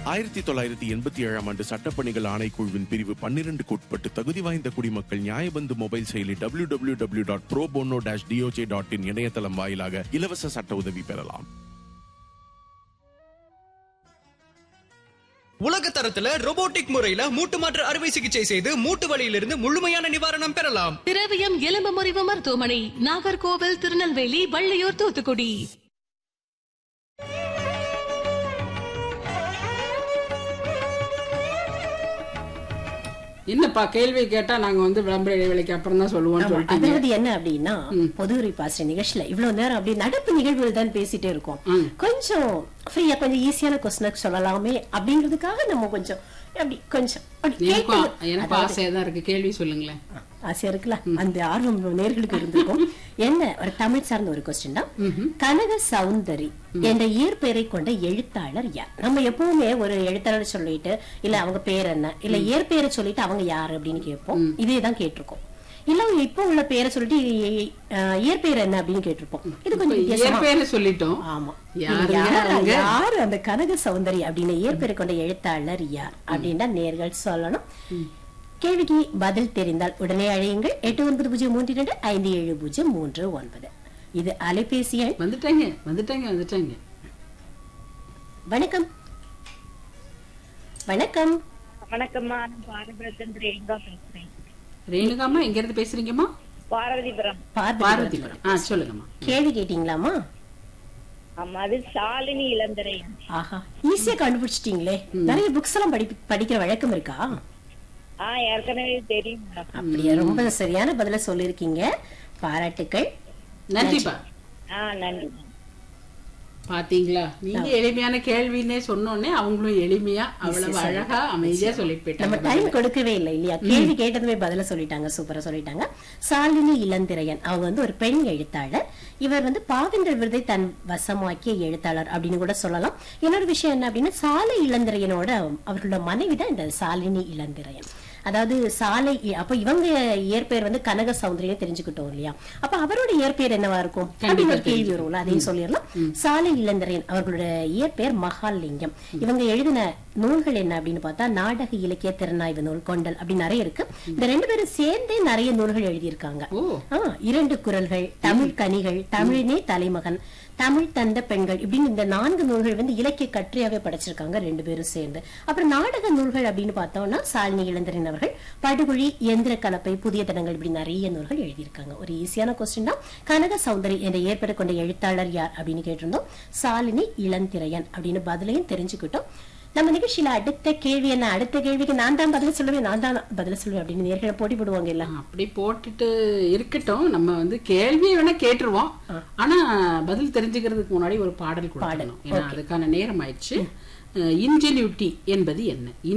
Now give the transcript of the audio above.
ஆயிரத்தி தொள்ளாயிரத்தி எண்பத்தி ஏழாம் ஆண்டு சட்டப்பணிகள் ஆணைக்குழுவின் பிரிவு பன்னிரண்டுக்கு உட்பட்டு தகுதி வாய்ந்த குடிமக்கள் நியாயபந்து மொபைல் செயலி W W W dot pro bono dash DOJ dot in இணையதளம் வாயிலாக இலவச சட்ட உதவி பெறலாம் உலக தரத்துல robotic முறையில மூட்டு மாற்று அறுவை சிகிச்சை செய்து மூட்டு வலியிலிருந்து முழுமையான நிவாரணம் பெறலாம் திரவியம் எலும்பு முறிவு மருத்துவமனை நாகர்கோவில் திருநெல்வேலி வள்ளியூர் தூத்துக்குடி என்னப்பா கேள்வி கேட்டா நாங்க வந்து விளம்பர இடைவேளைக்கு அப்புறம் தான் சொல்லுவோம்னு ஆமா, சொல்லிட்டீங்க அதாவது என்ன அப்படின்னா பொது உரிப்பாசிரியர் நிகழ்ச்சியில இவ்வளவு நேரம் அப்படி நடப்பு நிகழ்வுகள் தான் பேசிட்டே இருக்கோம் ம். கொஞ்சம் ஃப்ரீயா கொஞ்சம் ஈஸியான கொஸ்டின் சொல்லலாமே அப்படிங்கிறதுக்காக நம்ம கொஞ்சம் அப்படி கொஞ்சம் அப்படி எனக்கும் கேட்டது. எனக்கு அதாவது, ஆசையா தான் இருக்கு கேள்வி சொல்லுங்களேன் ஆசையா இருக்குல்ல அந்த ஆர்வம் நேர்களுக்கு இருந்திருக்கும் என்ன ஒரு தமிழ் சார்ந்த ஒரு கொஸ்டின் தான் கனக சௌந்தரி என்ற இயற்பெயரை கொண்ட எழுத்தாளர் யார் நம்ம எப்பவுமே ஒரு எழுத்தாளர் சொல்லிட்டு இல்ல அவங்க பேர் என்ன இல்ல இயற்பெயரை சொல்லிட்டு அவங்க யாரு அப்படின்னு கேட்போம் இதே தான் கேட்டிருக்கோம் இல்ல இப்போ உள்ள பேரை சொல்லிட்டு அஹ், இயற்பெயர் என்ன அப்படின்னு கேட்டிருப்போம் இது கொஞ்சம் வித்தியாசமா இயற்பெயரை சொல்லிட்டோம் ஆமா யாருங்க யார் அவங்க? யார் அந்த கனக சௌந்தரி அப்படின்னு இயற்பெயரை கொண்ட எழுத்தாளர் யார் அப்படின்னா நேர்கள் சொல்லணும் கேள்விக்கு பதில் தெரிந்தால் உடனே அழையுங்கள் எட்டு ஒன்பது பூஜ்ஜியம் மூன்று இரண்டு ஐந்து ஏழு பூஜ்ஜியம் மூன்று ஒன்பது இது அலைபேசி எண் வந்துட்டாங்க வந்துட்டாங்க வந்துட்டாங்க வணக்கம் வணக்கம் வணக்கம்மா நான் பாரதிபுரத்தின் ரேணுகா பேசுறேன் ரேணுகாமா எங்க இருந்து பேசுறீங்கம்மா பாரதிபுரம் பார்வதி பார்வதிபுரம் ஆ சொல்லுங்கம்மா கேள்வி கேட்டீங்களாமா ஆமா அது சாலினி இளந்திரையன் ஆஹா ஈஸியா கண்டுபிடிச்சிட்டீங்களே நிறைய புக்ஸ் எல்லாம் படி படிக்கிற வழக்கம் இருக்கா ஆ ஏற்கனவே தெரியும் மேடம் அப்படியா ரொம்ப சரியான பதில சொல்லிருக்கீங்க பாராட்டுக்கள் நன்றிப்பா ஆ நன்றி பாத்தீங்களா நீங்க எளிமையான கேள்வின்னே சொன்னோடனே அவங்களும் எளிமையா அவ்வளவு அழகா அமைதியா சொல்லிட்டு நம்ம போயிட்டாங்க டைம் கொடுக்கவே இல்லை இல்லையா கேள்வி கேட்டதுமே பதில சொல்லிட்டாங்க சூப்பரா சொல்லிட்டாங்க சாலினி இளந்திரையன் அவங்க வந்து ஒரு பெண் எழுத்தாளர் இவர் வந்து பாவேந்தர் விருதை தன் வசமாக்கிய எழுத்தாளர் அப்படின்னு கூட சொல்லலாம் இன்னொரு விஷயம் என்ன அப்படின்னா சாலை இளந்திரையனோட அவர்களோட மனைவி தான் இந்த சாலினி இளந்திரையன் அதாவது சாலை அப்ப இவங்க இயற்பெயர் வந்து கனக சௌந்தரியம் தெரிஞ்சுக்கிட்டோம் இல்லையா அப்ப அவரோட இயற்பெயர் என்னவா இருக்கும் அப்படின்னு ஒரு கேள்வி வரும்ல அதையும் சொல்லிடலாம் சாலை இளந்திரையன் அவர்களோட இயற்பெயர் மகாலிங்கம் இவங்க எழுதின நூல்கள் என்ன அப்படின்னு பார்த்தா நாடக இலக்கிய திறனாய்வு நூல் கொண்டல் அப்படி நிறைய இருக்கு இந்த ரெண்டு பேரும் சேர்ந்தே நிறைய நூல்கள் எழுதியிருக்காங்க ஓ ஆ, இரண்டு குரல்கள் தமிழ் கனிகள் தமிழினே தலைமகன் தமிழ் தந்த பெண்கள் இப்படின்னு இந்த நான்கு நூல்கள் வந்து இலக்கிய கட்டுரையாவே படைச்சிருக்காங்க ரெண்டு பேரும் சேர்ந்து அப்புறம் நாடக நூல்கள் அப்படின்னு பார்த்தோம்னா சாலினி இளந்திரன் அவர்கள் படுகுழி எந்திர கலப்பை புதிய தடங்கள் இப்படி நிறைய நூல்கள் எழுதியிருக்காங்க ஒரு ஈஸியான கொஸ்டின் தான் கனக சௌந்தரி என்ற ஏற்பட கொண்ட எழுத்தாளர் யார் அப்படின்னு கேட்டிருந்தோம் சாலினி இளந்திரையன் அப்படின்னு பதிலையும் தெரிஞ்சுக்கிட்டோம் நம்ம நிகழ்ச்சியில அடுத்த கேள்வி என்ன அடுத்த கேள்விக்கு நான் தான் பதில் சொல்லுவேன் நான் தான் பதில் சொல்லுவேன் அப்படின்னு நேர்களை போட்டி போடுவாங்க எல்லாம் அப்படி போட்டுட்டு இருக்கட்டும் நம்ம வந்து கேள்வியை வேணா கேட்டுருவோம் ஆனா பதில் தெரிஞ்சுக்கிறதுக்கு முன்னாடி ஒரு பாடல் கொடுக்கணும் ஏன்னா அதுக்கான நேரம் ஆயிடுச்சு இன்ஜெனியூட்டி என்பது என்ன